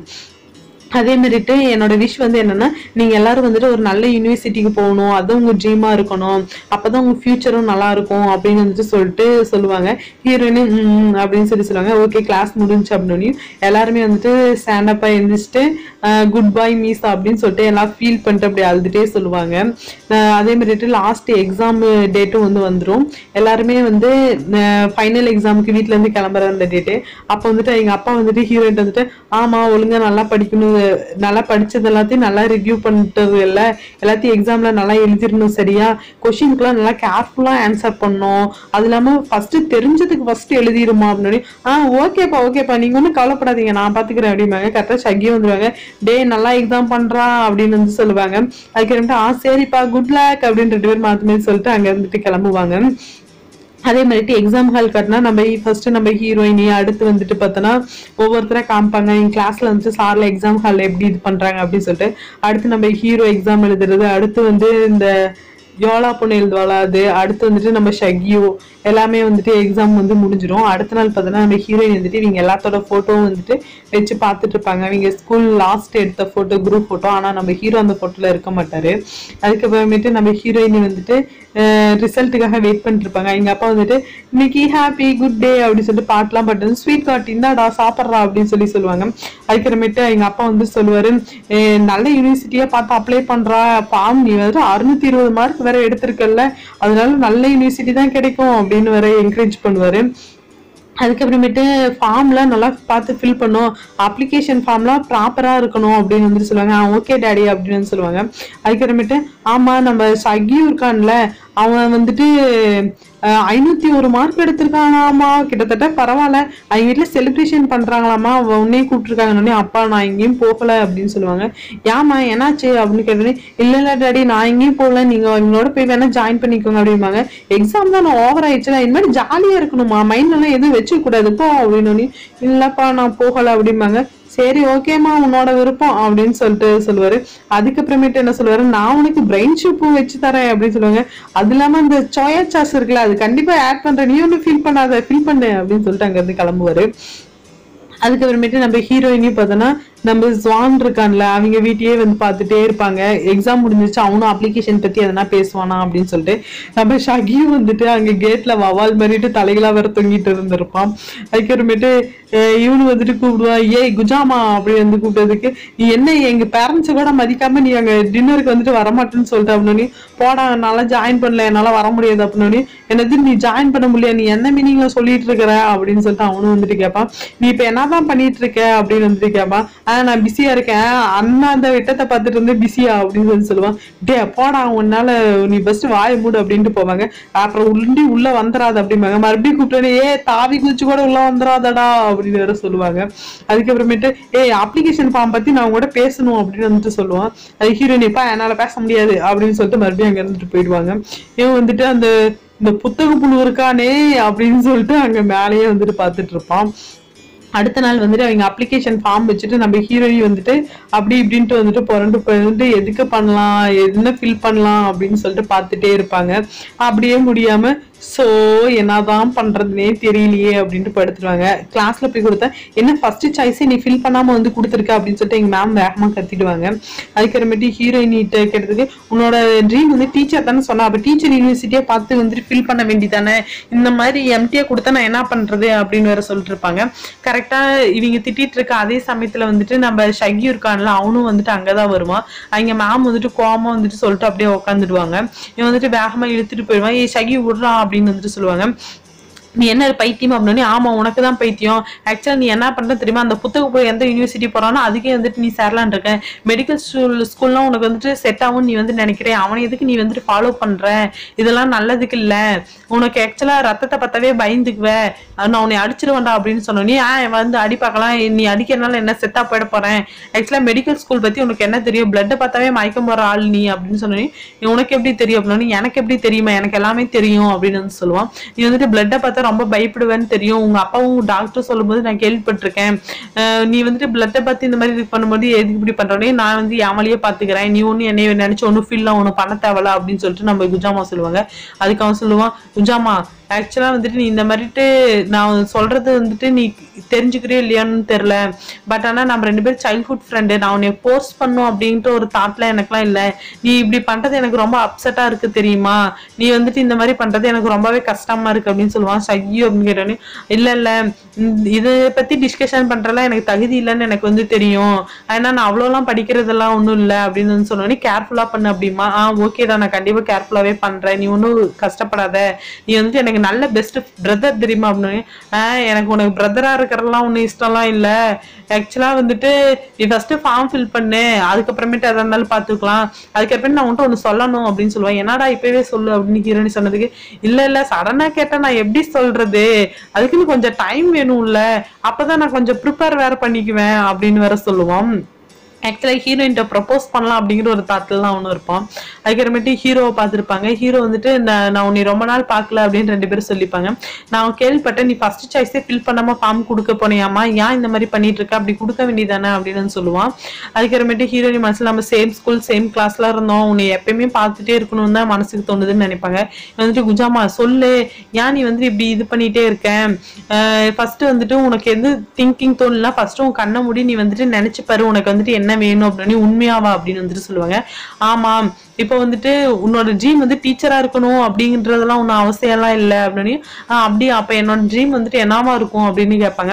அதே மாதிரிட்டு என்னோட விஷ் வந்து என்னன்னா நீங்க எல்லாரும் வந்துட்டு ஒரு நல்ல யூனிவர்சிட்டிக்கு போகணும் அது உங்க ட்ரீமா இருக்கணும் அப்பதான் உங்க ஃபியூச்சரும் நல்லா இருக்கும் அப்படின்னு வந்துட்டு சொல்லிட்டு சொல்லுவாங்க ஹீரோயினு அப்படின்னு சொல்லி சொல்லுவாங்க ஓகே கிளாஸ் முடிஞ்சு அப்படின்னு எல்லாருமே வந்துட்டு ஸ்டாண்டப்பா எழுந்திரிச்சிட்டு குட் பை மீஸ் அப்படின்னு சொல்லிட்டு எல்லாம் ஃபீல் பண்ணிட்டு அப்படி அழுதுட்டே சொல்லுவாங்க அஹ் அதே மாதிரிட்டு லாஸ்ட் எக்ஸாம் டேட்டும் வந்து வந்துடும் எல்லாருமே வந்து ஃபைனல் எக்ஸாமுக்கு வீட்ல இருந்து கிளம்புற அந்த டேட்டு அப்போ வந்துட்டு எங்க அப்பா வந்துட்டு ஹீரோயின் வந்துட்டு ஆமா ஒழுங்கா நல்லா படிக்கணும் நல்லா படிச்சது எல்லாத்தையும் நல்லா ரிவ்யூ பண்ணிட்டது இல்ல எல்லாத்தையும் எக்ஸாம்ல நல்லா எழுதிடணும் சரியா கொஷினுக்குலாம் நல்லா கேர்ஃபுல்லா ஆன்சர் பண்ணணும் அது இல்லாம ஃபர்ஸ்ட் தெரிஞ்சதுக்கு ஃபர்ஸ்ட் எழுதிருமா அப்படின்னு ஆ ஓகேப்பா ஓகேப்பா நீங்க ஒன்றும் கவலைப்படாதீங்க நான் பாத்துக்கிறேன் அப்படிம்பாங்க கரெக்டா சக்கியும் வந்துருவாங்க டே நல்லா எக்ஸாம் பண்றா அப்படின்னு வந்து சொல்லுவாங்க அதுக்கப்புறமேட்டு ஆ சரிப்பா குட் லக் அப்படின்னு ரெண்டு பேர் மாத்தி மாத்தி சொல்லிட்டு அங்க இருந்துட்டு கிளம்புவாங்க அதே மாதிரிட்டு எக்ஸாம் ஹால் கட்டினா நம்ம ஃபர்ஸ்ட் நம்ம ஹீரோயினி அடுத்து வந்துட்டு பார்த்தோன்னா ஒவ்வொருத்தரா காமிப்பாங்க எங்க கிளாஸ்ல வந்துட்டு சார்ல எக்ஸாம் ஹால்ல எப்படி இது பண்றாங்க அப்படின்னு சொல்லிட்டு அடுத்து நம்ம ஹீரோ எக்ஸாம் எழுதுறது அடுத்து வந்து இந்த யோலா பொண்ணு எழுதுவாளா அது அடுத்து வந்துட்டு நம்ம ஷகியோ எல்லாமே வந்துட்டு எக்ஸாம் வந்து முடிஞ்சிடும் அடுத்த நாள் பார்த்தோன்னா நம்ம ஹீரோயின் வந்துட்டு இவங்க எல்லாத்தோட ஃபோட்டோவும் வந்துட்டு வச்சு பார்த்துட்டு இருப்பாங்க இவங்க ஸ்கூல் லாஸ்ட் எடுத்த ஃபோட்டோ குரூப் ஃபோட்டோ ஆனால் நம்ம ஹீரோ அந்த ஃபோட்டோல இருக்க மாட்டாரு அதுக்கப்புறமேட்டு நம்ம ஹீரோயின் வந்துட்டு ரிசல்ட்டுக்காக வெயிட் பண்ணிட்டு இருப்பாங்க எங்க அப்பா வந்துட்டு இன்னைக்கு ஹாப்பி குட் டே அப்படின்னு சொல்லிட்டு பாட்டுலாம் பாட்டு ஸ்வீட் கார்ட் இந்தாடா சாப்பிட்றா அப்படின்னு சொல்லி சொல்லுவாங்க அதுக்கப்புறமேட்டு எங்க அப்பா வந்து சொல்லுவாரு "ஏய், நல்ல யூனிவர்சிட்டியா பார்த்து அப்ளை பண்றா ஃபார்ம் நீ வந்து அறுநூத்தி இருபது மார்க் வேற எடுத்திருக்கல்ல அதனால நல்ல யூனிவர்சிட்டி தான் கிடைக்கும் அப்படின்னு வேற என்கரேஜ் பண்ணுவாரு அதுக்கப்புறமேட்டு ஃபார்ம்லாம் நல்லா பார்த்து ஃபில் பண்ணும் அப்ளிகேஷன் ஃபார்ம்லாம் ப்ராப்பராக இருக்கணும் அப்படின்னு வந்துட்டு சொல்லுவாங்க ஓகே டேடி அப்படின்னு வந்து சொல்லுவாங்க அதுக்கப்புறமேட்டு ஆமாம் நம்ம சகியும் இருக்கான்ல அவன் வந்துட்டு அஹ், ஐநூத்தி ஒரு மார்க் எடுத்திருக்கானாமா கிட்டத்தட்ட பரவாயில்ல அவங்க வீட்டில் செலிப்ரேஷன் பண்றாங்களாமா அவன் உன்னையும் கூப்பிட்டுருக்காங்கன்னு அப்பா நான் எங்கேயும் போகல அப்படின்னு சொல்லுவாங்க ஏமா என்னாச்சு அப்படின்னு கேட்டோன்னே இல்ல இல்ல டாடி நான் எங்கேயும் போகல நீங்க அவங்களோட போய் வேணா ஜாயின் பண்ணிக்கோங்க அப்படிம்பாங்க எக்ஸாம் தான் நான் ஓவர் ஆயிடுச்சுல இந்த மாதிரி ஜாலியா இருக்கணுமா மைண்ட்ல எல்லாம் எதுவும் வச்சுக்க கூடாது போ அப்படின்னு இல்லப்பா நான் போகல அப்படிம்பாங்க சரி ஓகேம்மா உன்னோட விருப்பம் அப்படின்னு சொல்லிட்டு சொல்லுவாரு அதுக்கப்புறமேட்டு என்ன சொல்லுவாரு நான் உனக்கு பிரெயின் ஷூப்பு வச்சு தரேன் அப்படின்னு சொல்லுவாங்க அது இல்லாம இந்த சோயா சாஸ் இருக்குல்ல அது கண்டிப்பா ஆட் பண்றேன் நீ ஒன்றும் ஃபீல் பண்ணாத ஃபீல் பண்ணு அப்படின்னு சொல்லிட்டு அங்க இருந்து கிளம்புவாரு அதுக்கப்புறமேட்டு நம்ம ஹீரோயினையும் பார்த்தோன்னா நம்ம ஜான் இருக்கான்ல அவங்க வீட்டையே வந்து பார்த்துட்டே இருப்பாங்க எக்ஸாம் முடிஞ்சிச்சு அவனும் அப்ளிகேஷன் பத்தி எதனா பேசுவானா அப்படின்னு சொல்லிட்டு நம்ம ஷகியும் வந்துட்டு அங்க கேட்ல வவால் மாதிரிட்டு தலைகளா வேற தொங்கிட்டு இருந்திருப்பான் அதுக்கப்புறமேட்டு அஹ் இவனு வந்துட்டு கூப்பிடுவா ஏய் குஜாமா அப்படி வந்து கூப்பிட்டதுக்கு நீ என்ன எங்க பேரண்ட்ஸ் கூட மதிக்காம நீ அங்க டின்னருக்கு வந்துட்டு வரமாட்டேன்னு சொல்லிட்டு அப்படின்னு போடா என்னால ஜாயின் பண்ணல என்னால வர முடியாது அப்படின்னு என்னது நீ ஜாயின் பண்ண முடியாது நீ என்ன மீனிங்ல சொல்லிட்டு இருக்கிற அப்படின்னு சொல்லிட்டு அவனும் வந்துட்டு கேட்பான் நீ இப்ப என்னதான் பண்ணிட்டு இருக்க அப்படின்னு வந்துட்டு கேட்பான் ஆஹ் நான் பிஸியா இருக்கேன் அண்ணா அந்த விட்டத்தை பார்த்துட்டு இருந்து பிஸியா அப்படின்னு சொல்லி சொல்லுவான் டே போடா உன்னால நீ ஃபர்ஸ்ட் வாய மூடு அப்படின்ட்டு போவாங்க அப்புறம் உள்ளி உள்ள வந்துடாத அப்படிம்பாங்க மறுபடியும் கூப்பிட்டு ஏ தாவி குதிச்சு கூட உள்ள வந்துடாதடா அப்படின்னு வேற சொல்லுவாங்க அதுக்கப்புறமேட்டு ஏய் அப்ளிகேஷன் ஃபார்ம் பத்தி நான் கூட பேசணும் அப்படின்னு வந்துட்டு சொல்லுவான் அது ஹீரோயினிப்பா என்னால பேச முடியாது அப்படின்னு சொல்லிட்டு மறுபடியும் அங்க இருந்துட்டு போயிடுவாங்க இவன் வந்துட்டு அந்த இந்த புத்தக புழு இருக்கானே அப்படின்னு சொல்லிட்டு அங்க மேலேயே வந்துட்டு பார்த்துட்டு இருப்பான் அடுத்த நாள் வந்துட்டு அவங்க அப்ளிகேஷன் ஃபார்ம் வச்சுட்டு நம்ம ஹீரோயின் வந்துட்டு அப்படி இப்படின்ட்டு வந்துட்டு புரண்டு புரண்டு எதுக்கு பண்ணலாம் என்ன ஃபில் பண்ணலாம் அப்படின்னு சொல்லிட்டு பார்த்துட்டே இருப்பாங்க அப்படியே முடியாம ஸோ என்னதான் பண்றதுனே தெரியலையே அப்படின்ட்டு படுத்துருவாங்க கிளாஸ்ல போய் கொடுத்தா என்ன ஃபர்ஸ்ட் சாய்ஸே நீ ஃபில் பண்ணாம வந்து கொடுத்துருக்க அப்படின்னு சொல்லிட்டு எங்க மேம் வேகமா கத்திடுவாங்க அதுக்கப்புறமேட்டு ஹீரோயினிட்ட கேட்டதுக்கு உன்னோட ட்ரீம் வந்து டீச்சர் தானே சொன்னா அப்ப டீச்சர் யூனிவர்சிட்டியே பார்த்து வந்துட்டு ஃபில் பண்ண வேண்டியதானே இந்த மாதிரி எம்டியா கொடுத்தா நான் என்ன பண்றது அப்படின்னு வேற சொல்லிட்டு இருப்பாங்க கரெக்டா இவங்க திட்டிட்டு இருக்க அதே சமயத்துல வந்துட்டு நம்ம ஷகி இருக்கான்ல அவனும் வந்துட்டு அங்கதான் வருவான் அவங்க மேம் வந்துட்டு கோவமா வந்துட்டு சொல்லிட்டு அப்படியே உட்காந்துடுவாங்க இவன் வந்துட்டு வேகமா இழுத்துட்டு போயிடுவான் ஏ ஷகி விடுறான் அப்படின்னு வந்துட்டு சொல்லுவாங்க நீ என்ன பைத்தியம் அப்படின்னு ஆமா உனக்கு தான் பைத்தியம் ஆக்சுவலா நீ என்ன பண்ற தெரியுமா அந்த புத்தக போய் எந்த யூனிவர்சிட்டி போறானோ அதுக்கே வந்துட்டு நீ சேரலான் இருக்க மெடிக்கல் ஸ்கூல் ஸ்கூல்லாம் உனக்கு வந்துட்டு செட் ஆகும் நீ வந்து நினைக்கிறேன் அவனை எதுக்கு நீ வந்துட்டு ஃபாலோ பண்ற இதெல்லாம் நல்லதுக்கு இல்ல உனக்கு ஆக்சுவலா ரத்தத்தை பத்தவே பயந்துக்குவ நான் உன்னை அடிச்சிருவேன்டா அப்படின்னு சொன்னோன்னே ஆ வந்து அடி பார்க்கலாம் நீ அடிக்கிறனால என்ன செட்டா போயிட போறேன் ஆக்சுவலா மெடிக்கல் ஸ்கூல் பத்தி உனக்கு என்ன தெரியும் பிளட்டை பார்த்தாவே மயக்கம் போற ஆள் நீ அப்படின்னு சொன்னோன்னே உனக்கு எப்படி தெரியும் அப்படின்னு எனக்கு எப்படி தெரியுமா எனக்கு எல்லாமே தெரியும் அப்படின்னு வந்து சொல்லுவான் நீ வந்துட்டு பிளட்டை பார்த்தா ரொம்ப பயப்படுவேன்னு தெரியும் உங்க அப்பாவும் டாக்டர் சொல்லும்போது நான் கேள்விப்பட்டிருக்கேன் அஹ் நீ வந்துட்டு பிளட்டை பார்த்து இந்த மாதிரி இது பண்ணும்போது எதுக்கு இப்படி பண்றோன்னே நான் வந்து ஏமாலியே பாத்துக்கிறேன் நீ ஒண்ணு என்னைய நினைச்சு ஒன்னும் ஃபீல் ஒன்றும் பண்ண தேவையில்ல அப்படின்னு சொல்லிட்டு நம்ம குஜாமா சொல்லுவாங்க அதுக்கு அவன் சொல்லுவான் குஜாமா ஆக்சுவலா வந்துட்டு நீ இந்த மாதிரிட்டு நான் சொல்றது வந்துட்டு நீ தெரிஞ்சுக்கிறியோ இல்லையான்னு தெரியல பட் ஆனா நம்ம ரெண்டு பேரும் சைல்ட்ஹுட் ஃப்ரெண்டு நான் உன்னை போர்ஸ் பண்ணும் அப்படின்ட்டு ஒரு தாட்ல எனக்குலாம் இல்லை நீ இப்படி பண்றது எனக்கு ரொம்ப அப்செட்டா இருக்கு தெரியுமா நீ வந்துட்டு இந்த மாதிரி பண்றது எனக்கு ரொம்பவே கஷ்டமா இருக்கு அப்படின்னு சொல்லுவான் சையோ அப்படின்னு கேட்டோன்னே இல்ல இல்ல இந்த- இதை பத்தி டிஸ்கஷன் பண்றதுலாம் எனக்கு தகுதி இல்லைன்னு எனக்கு வந்து தெரியும் ஏன்னா நான் அவ்வளோலாம் படிக்கிறதெல்லாம் ஒன்றும் இல்லை அப்படின்னு வந்து சொன்னோடனே கேர்ஃபுல்லா பண்ணு அப்படிமா ஆ ஓகேடா நான் கண்டிப்பா கேர்ஃபுல்லாவே பண்றேன் நீ ஒன்றும் கஷ்டப்படாத நீ வந்துட்டு எனக்கு நல்ல பெஸ்ட் பிரதர் தெரியுமா அப்படின்னு ஆ எனக்கு உனக்கு பிரதரா இருக்கிறதெல்லாம் ஒன்றும் இஷ்டம்லாம் இல்லை ஆக்சுவலா வந்துட்டு நீ ஃபர்ஸ்ட் ஃபார்ம் ஃபில் பண்ணு அதுக்கப்புறமேட்டு எதா இருந்தாலும் பார்த்துக்கலாம் அதுக்கப்புறம் நான் உன்ட்ட ஒன்று சொல்லணும் அப்படின்னு சொல்லுவேன் என்னடா இப்பவே சொல்லு அப்படின்னு ஹீரோனி சொன்னதுக்கு இல்ல இல்ல சடனா கேட்டா நான் எப்படி சொல்றது அதுக்குன்னு கொஞ்சம் டைம் வேணும்ல அப்பதான் நான் கொஞ்சம் ப்ரிப்பேர் வேற பண்ணிக்குவேன் அப்படின்னு வேற சொல்லுவான் ஆக்சுவலாக ஹீரோயின்ட்ட ப்ரப்போஸ் பண்ணலாம் அப்படிங்கிற ஒரு தாட்லாம் ஒன்று இருப்பான் அதுக்கப்புறமேட்டு ஹீரோவை பார்த்துருப்பாங்க ஹீரோ வந்துட்டு நான் நான் உன்னை ரொம்ப நாள் பார்க்கல அப்படின்னு ரெண்டு பேரும் சொல்லிப்பாங்க நான் கேள்விப்பட்டேன் நீ ஃபர்ஸ்ட் சாய்ஸே ஃபில் பண்ணாம ஃபார்ம் கொடுக்க போனியாமா ஏன் இந்த மாதிரி பண்ணிட்டு இருக்க அப்படி கொடுக்க வேண்டியதானே அப்படின்னு வந்து சொல்லுவான் அதுக்கப்புறமேட்டு ஹீரோயின் மனசுல நம்ம சேம் ஸ்கூல் சேம் கிளாஸ்ல இருந்தோம் உன்னை எப்பயுமே பார்த்துட்டே இருக்கணும்னு தான் மனசுக்கு தோணுதுன்னு நினைப்பாங்க இவன் வந்துட்டு குஜாமா சொல்லு ஏன் நீ வந்துட்டு இப்படி இது பண்ணிட்டே இருக்க ஃபர்ஸ்ட் வந்துட்டு உனக்கு எது திங்கிங் தோணலாம் ஃபர்ஸ்ட் உன் கண்ணை மூடி நீ வந்துட்டு நினைச்சு பாரு உனக்கு வந்துட்டு என்ன வேணும் அப்படின்னு உண்மையாவா அப்படின்னு வந்துட்டு சொல்லுவாங்க ஆமாம் இப்போ வந்துட்டு உன்னோட ட்ரீம் வந்து டீச்சரா இருக்கணும் அப்படின்றதெல்லாம் ஒன்றும் அவசியம் எல்லாம் இல்லை அப்படின்னு ஆஹ் அப்படியா அப்ப என்னோட ட்ரீம் வந்துட்டு என்னவா இருக்கும் அப்படின்னு கேட்பாங்க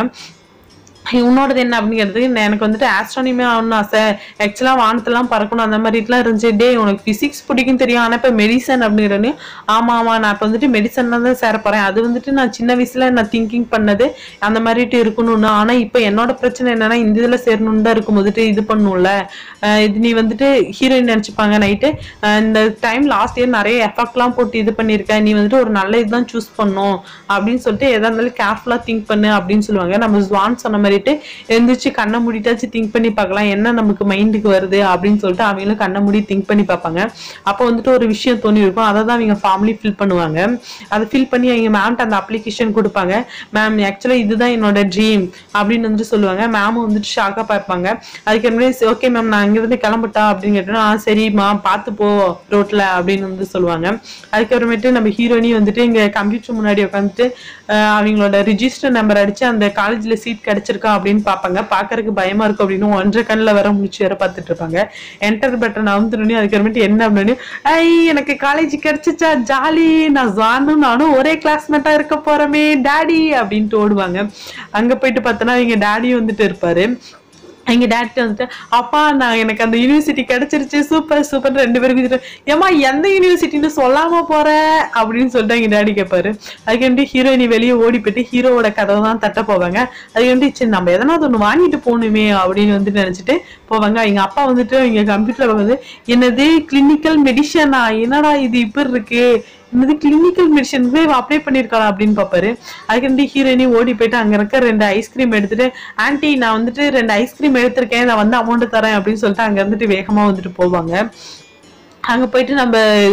உன்னோடது என்ன அப்படிங்கிறது நான் எனக்கு வந்துட்டு ஆஸ்ட்ரானமி ஆகணும்னு ஆசை ஆக்சுவலா வானத்தெல்லாம் பறக்கணும் அந்த மாதிரிலாம் இருந்துச்சு டே உனக்கு பிசிக்ஸ் பிடிக்கும் தெரியும் ஆனா இப்ப மெடிசன் அப்படிங்கிறன்னு ஆமா ஆமா நான் இப்ப வந்துட்டு மெடிசன் தான் சேர போறேன் அது வந்துட்டு நான் சின்ன வயசுல நான் திங்கிங் பண்ணது அந்த மாதிரிட்டு இருக்கணும்னு ஆனா இப்ப என்னோட பிரச்சனை என்னன்னா இந்த இதுல சேரணும்னு தான் இருக்கும் போதுட்டு இது பண்ணும்ல அஹ் இது நீ வந்துட்டு ஹீரோயின் நினைச்சுப்பாங்க நைட்டு இந்த டைம் லாஸ்ட் இயர் நிறைய எஃபெக்ட்லாம் போட்டு இது பண்ணியிருக்க நீ வந்துட்டு ஒரு நல்ல இதுதான் சூஸ் பண்ணும் அப்படின்னு சொல்லிட்டு எதா இருந்தாலும் கேர்ஃபுல்லா திங்க் பண்ணு அப்படின்னு சொல்லுவாங்க நம்ம ஜுவான் சொன்ன மாதிரிட்டு எந்திரிச்சு கண்ணை மூடிட்டாச்சு திங்க் பண்ணி பார்க்கலாம் என்ன நமக்கு மைண்டுக்கு வருது அப்படின்னு சொல்லிட்டு அவங்களும் கண்ணை மூடி திங்க் பண்ணி பார்ப்பாங்க அப்போ வந்துட்டு ஒரு விஷயம் தோணி இருக்கும் அதை தான் அவங்க ஃபார்ம்லி ஃபில் பண்ணுவாங்க அதை ஃபில் பண்ணி அவங்க மேம்கிட்ட அந்த அப்ளிகேஷன் கொடுப்பாங்க மேம் ஆக்சுவலாக இதுதான் என்னோட ட்ரீம் அப்படின்னு வந்துட்டு சொல்லுவாங்க மேமும் வந்துட்டு ஷாக்காக பார்ப்பாங்க அதுக்கப்புறமே ஓகே மேம் நான் இங்கிருந்து கிளம்பிட்டா அப்படின்னு கேட்டோன்னா ஆ சரிம்மா பார்த்து போ ரோட்ல அப்படின்னு வந்து சொல்லுவாங்க அதுக்கப்புறமேட்டு நம்ம ஹீரோனி வந்துட்டு இங்க கம்ப்யூட்டர் முன்னாடி உட்காந்துட்டு அவங்களோட ரிஜிஸ்டர் நம்பர் அடிச்சு அந்த காலேஜ்ல சீட் கிடைச்சிருக்கா இருக்கா அப்படின்னு பார்ப்பாங்க பார்க்கறதுக்கு பயமா இருக்கும் அப்படின்னு ஒன்றரை கண்ணில் வேற முடிச்சு வேற பார்த்துட்டு இருப்பாங்க என்டர் பட்டன் அமுத்துனோடனே அதுக்கப்புறமேட்டு என்ன அப்படின்னு ஐ எனக்கு காலேஜ் கிடைச்சிச்சா ஜாலி நான் ஜானும் நானும் ஒரே கிளாஸ்மேட்டா இருக்க போறமே டாடி அப்படின்ட்டு ஓடுவாங்க அங்க போயிட்டு பார்த்தோன்னா இங்க டாடியும் வந்துட்டு இருப்பாரு எங்க டேட் வந்துட்டு அப்பா நான் எனக்கு அந்த யூனிவர்சிட்டி கிடைச்சிருச்சு சூப்பர் சூப்பர் ரெண்டு பேரும் குதிச்சிட்டு ஏமா எந்த யூனிவர்சிட்டின்னு சொல்லாம போற அப்படின்னு சொல்லிட்டு எங்க டேடி கேட்பாரு அதுக்கு வந்து ஹீரோயினி வெளியே ஓடி போயிட்டு ஹீரோவோட கதவை தான் தட்ட போவாங்க அதுக்கு வந்து சரி நம்ம எதனாவது ஒன்று வாங்கிட்டு போகணுமே அப்படின்னு வந்துட்டு நினைச்சிட்டு போவாங்க எங்க அப்பா வந்துட்டு இங்க கம்ப்யூட்டர்ல வந்து என்னது கிளினிக்கல் மெடிசனா என்னடா இது இப்படி இருக்கு என்னது கிளினிக்கல் மெடிசனுக்கு அப்ளை பண்ணியிருக்காளா அப்படின்னு பார்ப்பாரு அதுக்கு வந்து ஹீரோயினி ஓடி போயிட்டு அங்க இருக்க ரெண்டு ஐஸ்கிரீம் எடுத்துட்டு ஆன்ட்டி நான் வந்துட்டு ரெண்டு ஐஸ்கிரீம் எடுத்திருக்கேன் நான் வந்து அமௌண்ட் தரேன் அப்படின்னு சொல்லிட்டு அங்க இருந்துட்டு வேகமா வந்துட்டு போவாங்க அங்க போயிட்டு நம்ம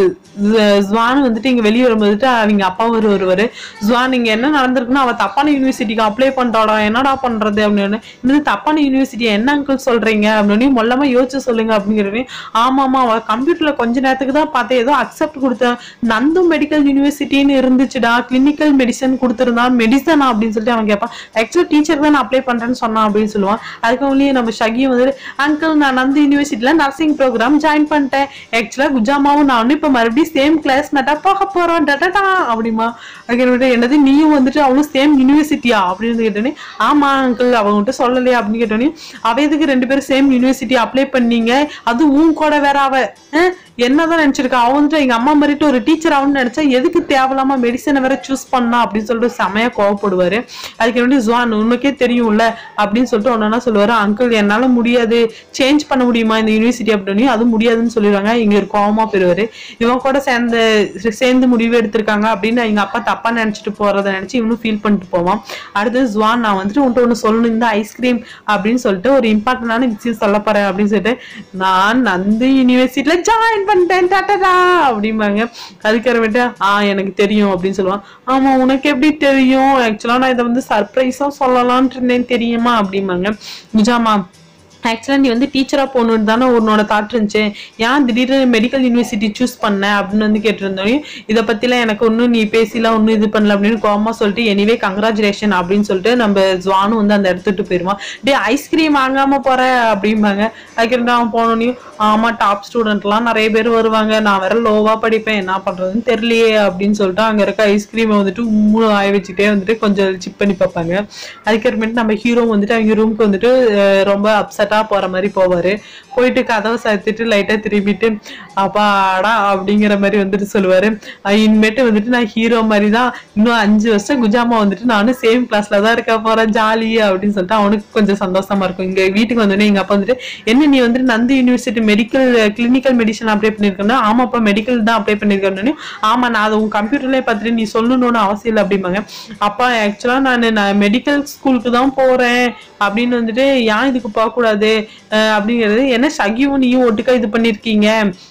ஜ- ஜுவான் வந்துட்டு இங்க வெளியே வரும்போதுட்டு அவங்க அப்பா ஒரு ஒருவர் ஜுவான் இங்க என்ன நடந்திருக்குன்னா அவ தப்பான யூனிவர்சிட்டிக்கு அப்ளை பண்றாடா என்னடா பண்றது அப்படின்னு இந்த தப்பான யூனிவர்சிட்டி என்ன அங்கிள் சொல்றீங்க அப்படின்னு மொல்லமா யோசிச்சு சொல்லுங்க அப்படிங்கிறவே ஆமாமா அவ கம்ப்யூட்டர்ல கொஞ்ச நேரத்துக்கு தான் பார்த்தேன் ஏதோ அக்செப்ட் கொடுத்தேன் நந்து மெடிக்கல் யூனிவர்சிட்டின்னு இருந்துச்சுடா கிளினிக்கல் மெடிசன் கொடுத்துருந்தான் மெடிசனா அப்படின்னு சொல்லிட்டு அவன் கேட்பான் ஆக்சுவலா டீச்சர் தான் நான் அப்ளை பண்றேன்னு சொன்னான் அப்படின்னு சொல்லுவான் அதுக்கு அவங்களே நம்ம ஷகியும் வந்துட்டு அங்கிள் நான் நந்து யூனிவர்சிட்டியில நர்சிங் ப்ரோக்ராம் ஜாயின் பண்ணிட்டேன் ஆக்சுவலா குஜாமாவும் நானும் இப்ப மறுபடியும் சேம் கிளாஸ் மேட்டா போக போறோம் டடடா அப்படிமா அதுக்கு என்னது நீயும் வந்துட்டு அவனும் சேம் யூனிவர்சிட்டியா அப்படின்னு கேட்டோன்னே ஆமா அங்கிள் அவங்ககிட்ட சொல்லலையா அப்படின்னு கேட்டோன்னே அவ எதுக்கு ரெண்டு பேரும் சேம் யூனிவர்சிட்டி அப்ளை பண்ணீங்க அது உன் கூட வேற அவ அஹ், என்னதான் நினைச்சிருக்கா அவன் வந்துட்டு எங்க அம்மா மாதிரிட்டு ஒரு டீச்சர் ஆகணும்னு நினைச்சா எதுக்கு தேவையில்லாம மெடிசனை வேற சூஸ் பண்ணா அப்படின்னு சொல்லிட்டு செமையா கோவப்படுவாரு அதுக்கு வேண்டி ஜுவான் உனக்கே தெரியும்ல அப்படின்னு சொல்லிட்டு ஒன்னா சொல்லுவாரு அங்கிள் என்னால முடியாது சேஞ்ச் பண்ண முடியுமா இந்த யூனிவர்சிட்டி அப்படின்னு அது முடியாதுன்னு சொல்லிடுவாங்க இங்க ஒரு கோவமா போயிருவாரு இவன் கூட சேர்ந்து சேர்ந்து முடிவு எடுத்திருக்காங்க அப்படின்னு எங்க அப்பா தப்பா நினைச்சிட்டு போறத நினைச்சு இவனும் ஃபீல் பண்ணிட்டு போவான் அடுத்து ஜுவான் நான் வந்துட்டு உன்ட்ட ஒண்ணு சொல்லணும் இந்த ஐஸ்கிரீம் அப்படின்னு சொல்லிட்டு ஒரு இம்பார்ட்டன்டான விஷயம் சொல்ல போறேன் அப்படின்னு சொல்லிட்டு நான் நந்து யூனிவர்சிட்டியில ஜாயின் பண்ணிட்டேன் டாட்டா அப்படிம்பாங்க அதுக்கப்புறமேட்டு ஆ எனக்கு தெரியும் அப்படின்னு சொல்லுவான் ஆமா உனக்கு எப்படி தெரியும் ஆக்சுவலா நான் இதை வந்து சர்ப்ரைஸா சொல்லலாம்னு இருந்தேன் தெரியுமா அப்படிம்பாங்க நிஜாமா ஆக்சுவலாக நீ வந்து டீச்சராக போகணுன்னு தானே உன்னோட தாட் இருந்துச்சு ஏன் திடீர்னு மெடிக்கல் யூனிவர்சிட்டி சூஸ் பண்ண அப்படின்னு வந்து கேட்டிருந்தோம் இதை பற்றிலாம் எனக்கு ஒன்றும் நீ பேசிலாம் ஒன்றும் இது பண்ணல அப்படின்னு கோமா சொல்லிட்டு எனிவே கங்க்ராச்சுலேஷன் அப்படின்னு சொல்லிட்டு நம்ம ஜுவானும் வந்து அந்த இடத்துட்டு போயிடுவான் டே ஐஸ்கிரீம் வாங்காம போற அப்படிம்பாங்க அதுக்கு அவன் போனோனையும் ஆமா டாப் ஸ்டூடெண்ட்லாம் நிறைய பேர் வருவாங்க நான் வேற லோவா படிப்பேன் என்ன பண்றதுன்னு தெரியலையே அப்படின்னு சொல்லிட்டு அங்க இருக்க ஐஸ்கிரீமை வந்துட்டு மூணு ஆய வச்சுட்டே வந்துட்டு கொஞ்சம் சிப் பண்ணி பார்ப்பாங்க அதுக்கப்புறமேட்டு நம்ம ஹீரோ வந்துட்டு அவங்க ரூமுக்கு வந்துட்டு அஹ், ரொம்ப அப்செட்டா போற மாதிரி போவாரு போயிட்டு கதவை சாத்திட்டு லைட்டா திரும்பிட்டு அப்பாடா அப்படிங்கிற மாதிரி வந்துட்டு சொல்லுவாரு அஹ், இனிமேட்டு வந்துட்டு நான் ஹீரோ மாதிரி தான் இன்னும் அஞ்சு வருஷம் குஜாமா வந்துட்டு நானும் சேம் கிளாஸ்ல தான் இருக்க போறேன் ஜாலி அப்படின்னு சொல்லிட்டு அவனுக்கு கொஞ்சம் சந்தோஷமா இருக்கும் இங்க வீட்டுக்கு வந்தோடனே எங்க அப்பா வந்துட்டு என்ன நீ வந்துட்டு நந்து university medical clinical medicine apply பண்ணிருக்கேன்னா ஆமாப்பா மெடிக்கல் தான் அப்ளை பண்ணிருக்கேன்னு ஆமா நான் அதை உன் கம்ப்யூட்டர்லயே பார்த்துட்டு நீ சொல்லணும்னு அவசியம் இல்லை அப்படிம்பாங்க அப்பா ஆக்சுவலா நான் நான் மெடிக்கல் ஸ்கூலுக்கு தான் போறேன் அப்படின்னு வந்துட்டு ஏன் இதுக்கு போகக்கூடாது அஹ் அப்படிங்கிறது என்ன சகியும் நீயும் ஒட்டுக்கா இது பண்ணிருக்கீங்க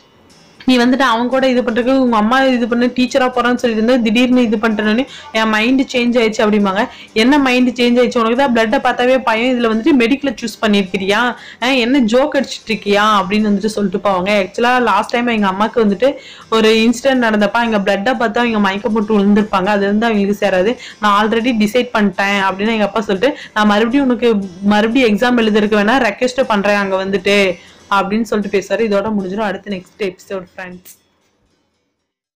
நீ வந்துட்டு அவன் கூட இது பண்றதுக்கு உங்க அம்மா இது பண்ண டீச்சரா போறான்னு சொல்லி இருந்தா திடீர்னு இது பண்ணிட்டேன்னு என் மைண்ட் சேஞ்ச் ஆயிடுச்சு அப்படிம்பாங்க என்ன மைண்ட் சேஞ்ச் ஆயிடுச்சு உனக்கு தான் பிளட்டை பார்த்தாவே பயம் இதுல வந்துட்டு மெடிக்கல சூஸ் பண்ணிருக்கிறியா அஹ் என்ன ஜோக் அடிச்சிட்டு இருக்கியா அப்படின்னு வந்துட்டு சொல்லிட்டு போவாங்க ஆக்சுவலா லாஸ்ட் டைம் எங்க அம்மாக்கு வந்துட்டு ஒரு இன்சிடென்ட் நடந்தப்ப எங்க பிளட்டை பார்த்து அவங்க மயக்கம் போட்டு விழுந்திருப்பாங்க அது வந்து அவங்களுக்கு சேராது நான் ஆல்ரெடி டிசைட் பண்ணிட்டேன் அப்படின்னு எங்க அப்பா சொல்லிட்டு நான் மறுபடியும் உனக்கு மறுபடியும் எக்ஸாம் எழுதுறதுக்கு வேணா ரெக்வெஸ்ட் பண்றேன் அங்க வந்துட்டு அப்படின்னு சொல்லிட்டு பேசுவாரு இதோட முடிஞ்சிடும் அடுத்த நெக்ஸ்ட் எபிசோட் ஃப்ரெண்ட்ஸ்